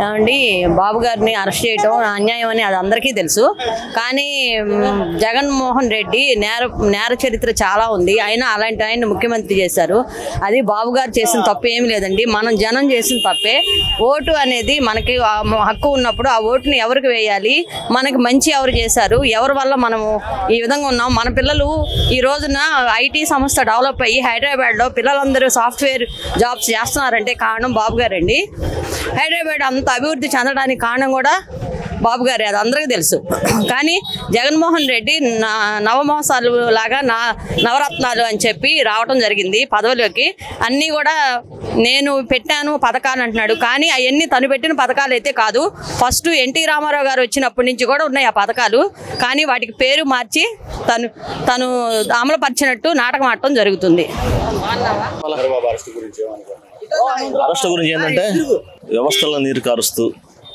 ఏమండి బాబు గారిని అరెస్ట్ చేయటం అన్యాయం అని అది అందరికీ తెలుసు కానీ మ్, జగన్మోహన్ రెడ్డి నేర నేర చరిత్ర చాలా ఉంది అయినా అలాంటి ఆయన ముఖ్యమంత్రి చేశారు అది బాబు గారు చేసిన తప్పు ఏమీ లేదండి మనం జనం చేసిన తప్పే ఓటు అనేది మనకి ఆ మ- హక్కు ఉన్నప్పుడు ఆ ఓటుని ఎవరికి వేయాలి మనకి మంచి ఎవరు చేశారు ఎవరి వల్ల మనము ఈ విధంగా ఉన్నాం మన పిల్లలు ఈ రోజున ఐటీ సంస్థ డెవలప్ అయ్యి హైదరాబాద్లో పిల్లలందరూ సాఫ్ట్వేర్ జాబ్స్ చేస్తున్నారంటే కారణం బాబు గారండి హైదరాబాద్ అంత అభివృద్ధి చెందడానికి కారణం కూడా బాబు గారే అది అందరికీ తెలుసు కానీ జగన్మోహన్ రెడ్డి నా నవమోసాలు లాగా నా నవరత్నాలు అని చెప్పి రావటం జరిగింది పదవిలోకి అన్నీ కూడా నేను పెట్టాను పథకాలు అంటున్నాడు కానీ అవన్నీ తను పెట్టిన పథకాలు అయితే కాదు ఫస్ట్ ఎన్టీ రామారావు గారు వచ్చినప్పటి నుంచి కూడా ఉన్నాయి ఆ పథకాలు కానీ వాటికి పేరు మార్చి తను తను అమలుపరిచినట్టు నాటకం ఆడటం జరుగుతుంది అరెస్ట్ గురించి ఏంటంటే వ్యవస్థల నీరు కారుస్తూ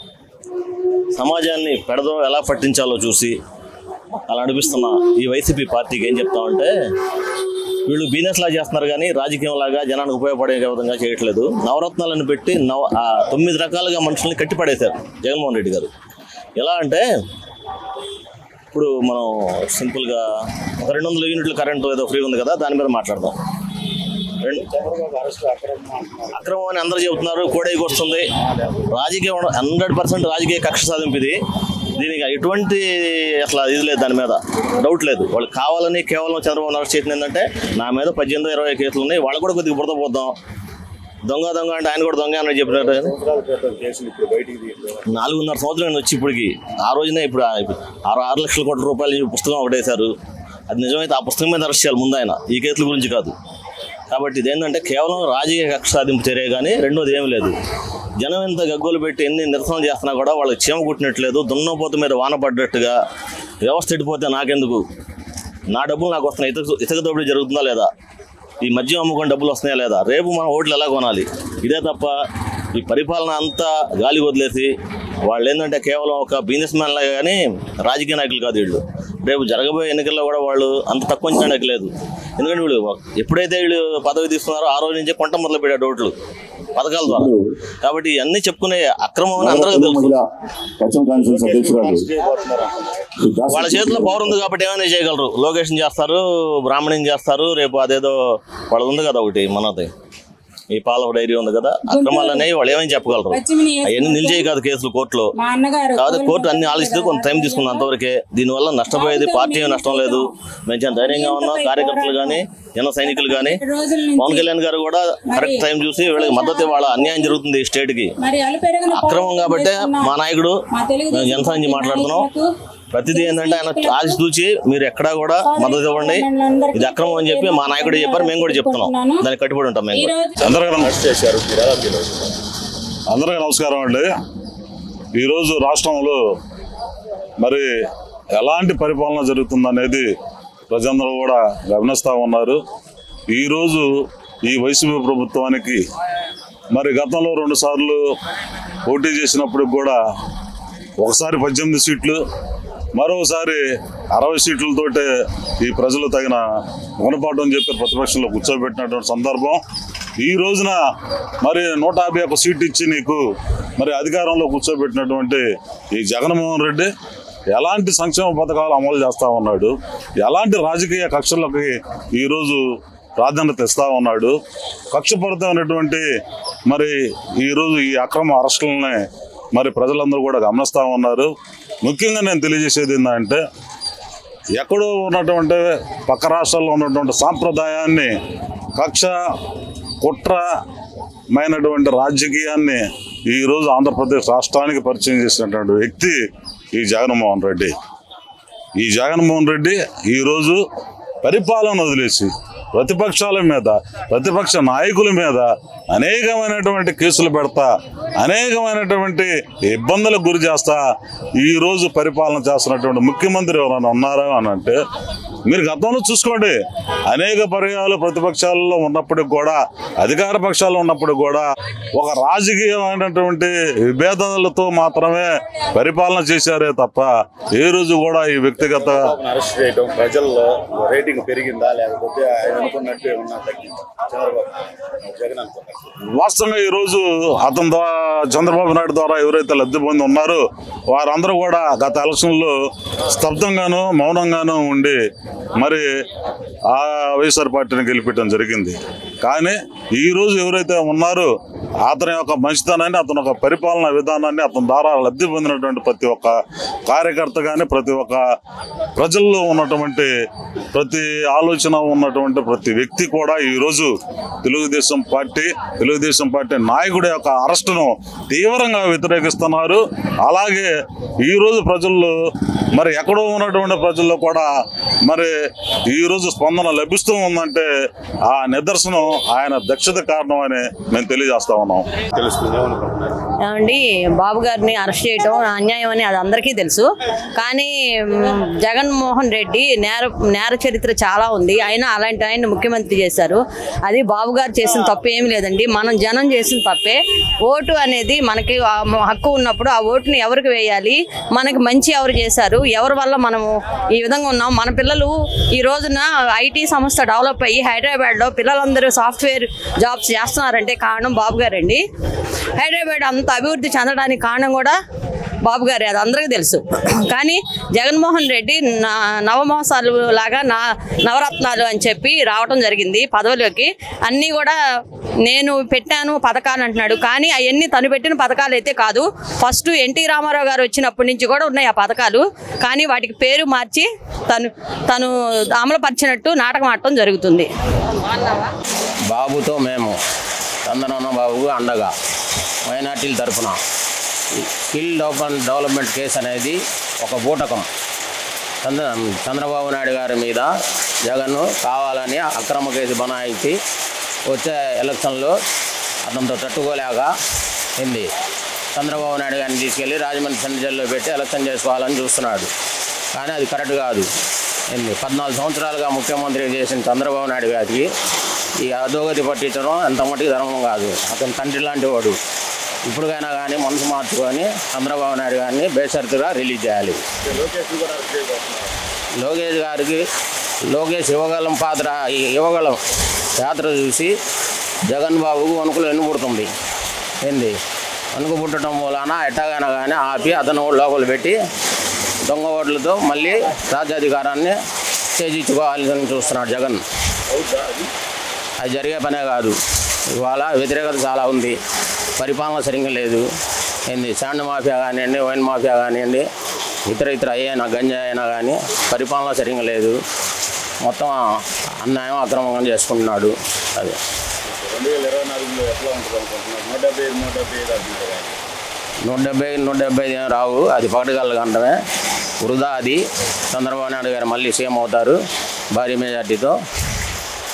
సమాజాన్ని పెడదో ఎలా పట్టించాలో చూసి అలా నడిపిస్తున్న ఈ వైసీపీ పార్టీకి ఏం చెప్తామంటే వీళ్ళు బిజినెస్ లా చేస్తున్నారు కానీ రాజకీయం లాగా జనానికి ఉపయోగపడే విధంగా చేయట్లేదు నవరత్నాలను పెట్టి నవ ఆ తొమ్మిది రకాలుగా మనుషుల్ని కట్టిపడేశారు జగన్మోహన్ రెడ్డి గారు ఎలా అంటే ఇప్పుడు మనం సింపుల్గా ఒక రెండు వందల యూనిట్ల కరెంటు ఏదో ఫ్రీ ఉంది కదా దాని మీద మాట్లాడదాం రెండు అక్రమం అని అందరూ చెబుతున్నారు కోడైకి వస్తుంది రాజకీయం హండ్రెడ్ పర్సెంట్ రాజకీయ కక్ష సాధింపు ఇది దీనికి ఎటువంటి అసలు ఇది లేదు దాని మీద డౌట్ లేదు వాళ్ళు కావాలని కేవలం చంద్రబాబు నాయుడు చేసిన ఏంటంటే నా మీద పద్దెనిమిది ఇరవై కేసులు ఉన్నాయి వాళ్ళు కూడా కొద్దిగా బురద పోద్దాం దొంగ దొంగ అంటే ఆయన కూడా దొంగ అని చెప్పినట్టు నాలుగున్నర సంవత్సరాలు నేను వచ్చి ఇప్పటికి ఆ రోజునే ఇప్పుడు ఆ- ఇప్పుడు ఆరు ఆరు లక్షల కోట్ల రూపాయలు ఈ పుస్తకం ఒకటేశారు అది నిజమైతే ఆ పుస్తకం మీద అరెస్ట్ చేయాలి ముందు ఆయన ఈ కేసుల గురించి కాదు కాబట్టి ఇదేంటంటే కేవలం రాజకీయ కక్ష సాధింపు చర్య కానీ రెండోది ఏమీ లేదు జనం ఎంత గగ్గోలు పెట్టి ఎన్ని నిరసనలు చేస్తున్నా కూడా వాళ్ళకి చీమ కుట్టినట్లేదు దున్నపోతు మీద వాన పడ్డట్టుగా వ్యవస్థ ఎడిపోతే నాకెందుకు నా డబ్బులు నాకు వస్తున్నాయి ఇతక ఇతక దోపిడీ జరుగుతుందా లేదా ఈ మద్యం అమ్ముకొని డబ్బులు వస్తున్నాయా లేదా రేపు మనం ఓట్లు ఎలా కొనాలి ఇదే తప్ప ఈ పరిపాలన అంతా గాలి వదిలేసి వాళ్ళు ఏంటంటే కేవలం ఒక బిజినెస్ మ్యాన్ లాగా కానీ రాజకీయ నాయకులు కాదు వీళ్ళు రేపు జరగబోయే ఎన్నికల్లో కూడా వాళ్ళు అంత తక్కువ అంచనా లేదు ఎందుకంటే వీళ్ళు ఎప్పుడైతే వీళ్ళు పదవి తీసుకున్నారో ఆ రోజు నుంచే కొంట మొదలు పెట్టాడు ఓట్లు పథకాల ద్వారా కాబట్టి ఇవన్నీ చెప్పుకునే అక్రమం అని అందరికీ తెలుసు మహిళ పశ్చిమ కాన్స్టిట్యూన్స్ అధ్యక్షురాలు వాళ్ళ చేతిలో పవర్ ఉంది కాబట్టి ఏమైనా చేయగలరు లొకేషన్ చేస్తారు బ్రాహ్మణం చేస్తారు రేపు అదేదో వాళ్ళది ఉంది కదా ఒకటి మనది ఈ పాల డైరీ ఉంది కదా అక్రమాలు అనేవి వాళ్ళు ఏమైనా చెప్పగలరు అవన్నీ నిలిచేయి కాదు కేసులు కోర్టులో మా అన్నగారు కాదు కోర్టు అన్ని ఆలోచిస్తూ కొంత టైం తీసుకుంది అంతవరకే దీనివల్ల నష్టపోయేది పార్టీ ఏమీ నష్టం లేదు మేము చాలా ధైర్యంగా ఉన్నాం కార్యకర్తలు కానీ జన సైనికులు కానీ రోజుల పవన్ కళ్యాణ్ గారు కూడా కరెక్ట్ టైం చూసి వీళ్ళకి మద్దతు ఇవ్వాల అన్యాయం జరుగుతుంది ఈ స్టేట్ కి మరి అలుపెరగని అక్రమం కాబట్టే మా నాయకుడు మా తెలుగుదేశం మేము జనసేన నుంచి మాట్లాడుతున్నాం నాయకులకు ప్రతిదీ ఏంటంటే ఆయన ఆశ చూచి మీరు ఎక్కడా కూడా మద్దతు ఇవ్వండి ఇది అక్రమం అని చెప్పి మా నాయకుడు చెప్పారు మేము కూడా చెప్తున్నాం దానికి కట్టుబడి ఉంటాం మేము ఈ కూడా. రోజు అందరికీ నమస్కారం అందరికీ నమస్కారం అండి ఈరోజు రాష్ట్రంలో మరి ఎలాంటి పరిపాలన జరుగుతుందనేది ప్రజలందరూ కూడా గమనిస్తూ ఉన్నారు ఈరోజు ఈ వైసీపీ ప్రభుత్వానికి మరి గతంలో రెండు సార్లు పోటీ చేసినప్పుడు కూడా ఒకసారి పద్దెనిమిది సీట్లు మరోసారి అరవై సీట్లతోటే ఈ ప్రజలు తగిన గుణపాఠం అని చెప్పి ప్రతిపక్షంలో కూర్చోబెట్టినటువంటి సందర్భం ఈ రోజున మరి నూట యాభై ఒక్క సీట్ ఇచ్చి నీకు మరి అధికారంలో కూర్చోబెట్టినటువంటి ఈ జగన్మోహన్ రెడ్డి ఎలాంటి సంక్షేమ పథకాలు అమలు చేస్తా ఉన్నాడు ఎలాంటి రాజకీయ కక్షలకి ఈరోజు ప్రాధాన్యత ఇస్తా ఉన్నాడు కక్షపూరితమైనటువంటి మరి ఈరోజు ఈ అక్రమ అరెస్టులని మరి ప్రజలందరూ కూడా గమనిస్తూ ఉన్నారు ముఖ్యంగా నేను తెలియజేసేది ఏంటంటే ఎక్కడో ఉన్నటువంటి పక్క రాష్ట్రాల్లో ఉన్నటువంటి సాంప్రదాయాన్ని కక్ష కుట్రమైనటువంటి రాజకీయాన్ని ఈరోజు ఆంధ్రప్రదేశ్ రాష్ట్రానికి పరిచయం చేసినటువంటి వ్యక్తి ఈ జగన్మోహన్ రెడ్డి ఈ జగన్మోహన్ రెడ్డి ఈరోజు పరిపాలన వదిలేసి ప్రతిపక్షాల మీద ప్రతిపక్ష నాయకుల మీద అనేకమైనటువంటి కేసులు పెడతా అనేకమైనటువంటి ఇబ్బందులకు గురి చేస్తా ఈరోజు పరిపాలన చేస్తున్నటువంటి ముఖ్యమంత్రి ఎవరైనా ఉన్నారా అని అంటే మీరు గతంలో చూసుకోండి అనేక పర్యాలు ప్రతిపక్షాలలో ఉన్నప్పటికి కూడా అధికార పక్షాలు ఉన్నప్పటికి కూడా ఒక రాజకీయమైనటువంటి విభేదాలతో మాత్రమే పరిపాలన చేశారే తప్ప ఏ రోజు కూడా ఈ వ్యక్తిగత అరెస్ట్ చేయడం ప్రజల్లో రేటింగ్ పెరిగిందా లేకపోతే ఆయన అనుకున్నట్టు ఏమన్నా తగ్గిందా చంద్రబాబు జగన్ అనుకున్నట్టు వాస్తవంగా ఈ రోజు అతని ద్వారా చంద్రబాబు నాయుడు ద్వారా ఎవరైతే లబ్ధి పొంది ఉన్నారో వారందరూ కూడా గత ఎలక్షన్లో స్తబ్దంగాను మౌనంగాను ఉండి మరి ఆ వైఎస్ఆర్ పార్టీని గెలిపించడం జరిగింది కానీ ఈ రోజు ఎవరైతే ఉన్నారో అతని యొక్క మంచితనాన్ని అతని యొక్క పరిపాలనా విధానాన్ని అతని ద్వారా లబ్ధి పొందినటువంటి ప్రతి ఒక్క కార్యకర్త కానీ ప్రతి ఒక్క ప్రజల్లో ఉన్నటువంటి ప్రతి ఆలోచన ఉన్నటువంటి ప్రతి వ్యక్తి కూడా ఈ రోజు తెలుగుదేశం పార్టీ తెలుగుదేశం పార్టీ నాయకుడి యొక్క అరెస్టును తీవ్రంగా వ్యతిరేకిస్తున్నారు అలాగే ఈ రోజు ప్రజల్లో మరి ఎక్కడో ఉన్నటువంటి ప్రజల్లో కూడా మరి ఈ రోజు స్పందన లభిస్తూ ఉందంటే ఆ నిదర్శనం ఆయన దక్షత కారణం అని మేము తెలియజేస్తా ఉన్నాం తెలుస్తుంది ఏమనుకుంటున్నారు ఏమండి బాబు గారిని అరెస్ట్ చేయడం అన్యాయం అని అది అందరికీ తెలుసు కానీ మ్, జగన్మోహన్ రెడ్డి నేర నేర చరిత్ర చాలా ఉంది అయినా అలాంటి ఆయన ముఖ్యమంత్రి చేశారు అది బాబు గారు చేసిన తప్పు ఏమీ లేదండి మనం జనం చేసిన తప్పే ఓటు అనేది మనకి ఆ మ- హక్కు ఉన్నప్పుడు ఆ ఓటుని ఎవరికి వేయాలి మనకి మంచి ఎవరు చేశారు ఎవరి వల్ల మనము ఈ విధంగా ఉన్నాం మన పిల్లలు ఈ రోజున ఐటీ సంస్థ డెవలప్ అయ్యి హైదరాబాద్లో పిల్లలందరూ సాఫ్ట్వేర్ జాబ్స్ చేస్తున్నారంటే కారణం బాబు గారండి హైదరాబాద్ అంత అభివృద్ధి చెందడానికి కారణం కూడా బాబు గారే అది అందరికీ తెలుసు కానీ జగన్మోహన్ రెడ్డి నా- నవమోసాలు లాగా నా నవరత్నాలు అని చెప్పి రావటం జరిగింది పదవిలోకి అన్నీ కూడా నేను పెట్టాను పథకాలు అంటున్నాడు కానీ అవన్నీ తను పెట్టిన పథకాలు అయితే కాదు ఫస్ట్ ఎన్టీ రామారావు గారు వచ్చినప్పటి నుంచి కూడా ఉన్నాయి ఆ పథకాలు కానీ వాటికి పేరు మార్చి తను తను అమలుపరిచినట్టు నాటకం ఆడటం జరుగుతుంది బాబుతో మేము చందనన్న బాబుకు అండగా మైనార్టీల తరఫున స్కిల్ డెవలప్మెంట్ డెవలప్మెంట్ కేసు అనేది ఒక బూటకం చంద్ర చంద్రబాబు నాయుడు గారి మీద జగన్ కావాలని అక్రమ కేసు బనాయించి వచ్చే ఎలక్షన్లో అతనితో తట్టుకోలేక ఉంది చంద్రబాబు నాయుడు గారిని తీసుకెళ్ళి రాజమండ్రి సెంట్రల్ జైల్లో పెట్టి ఎలక్షన్ చేసుకోవాలని చూస్తున్నాడు కానీ అది కరెక్ట్ కాదు ఏంది పద్నాలుగు సంవత్సరాలుగా ముఖ్యమంత్రి చేసిన చంద్రబాబు నాయుడు గారికి ఈ అధోగతి పట్టించడం ఎంత మట్టుకు ధర్మం కాదు అతని తండ్రి లాంటి వాడు ఇప్పుడుకైనా కానీ మనసు మార్చుకొని చంద్రబాబు నాయుడు గారిని బేషరతుగా రిలీజ్ చేయాలి లోకేష్ కూడా అరెస్ట్ చేయబోతున్నారు లోకేష్ గారికి లోకేష్ యువగలం పాత్ర ఈ యువగలం యాత్ర చూసి జగన్ బాబుకు వణుకులు ఎన్నుపుడుతుంది ఏంది వణుకు పుట్టడం మూలాన ఎట్టగానా కానీ ఆపి అతను లోపల పెట్టి దొంగ ఓట్లతో మళ్ళీ రాజ్యాధికారాన్ని చేజించుకోవాలని చూస్తున్నాడు జగన్ అవుద్దా అది అది జరిగే పనే కాదు ఇవాళ వ్యతిరేకత చాలా ఉంది పరిపాలన సరిగ్గా లేదు ఏంది శాండ్ మాఫియా కానివ్వండి వైన్ మాఫియా కానివ్వండి ఇతర ఇతర అయ్యైనా గంజా అయినా కానీ పరిపాలన సరిగ్గా లేదు మొత్తం అన్యాయం అక్రమంగా చేసుకుంటున్నాడు అది రెండు వేల ఇరవై నాలుగులో ఎట్లా ఉంటుంది అనుకుంటున్నారు నూట డెబ్బై ఐదు నూట డెబ్బై ఐదు అంటున్నారు ఆయన. నూట డెబ్బై నూట డెబ్బై ఐదు ఏం రావు అది పగటిగల గంటమే వృధా అది చంద్రబాబు నాయుడు గారు మళ్ళీ సీఎం అవుతారు భారీ మెజార్టీతో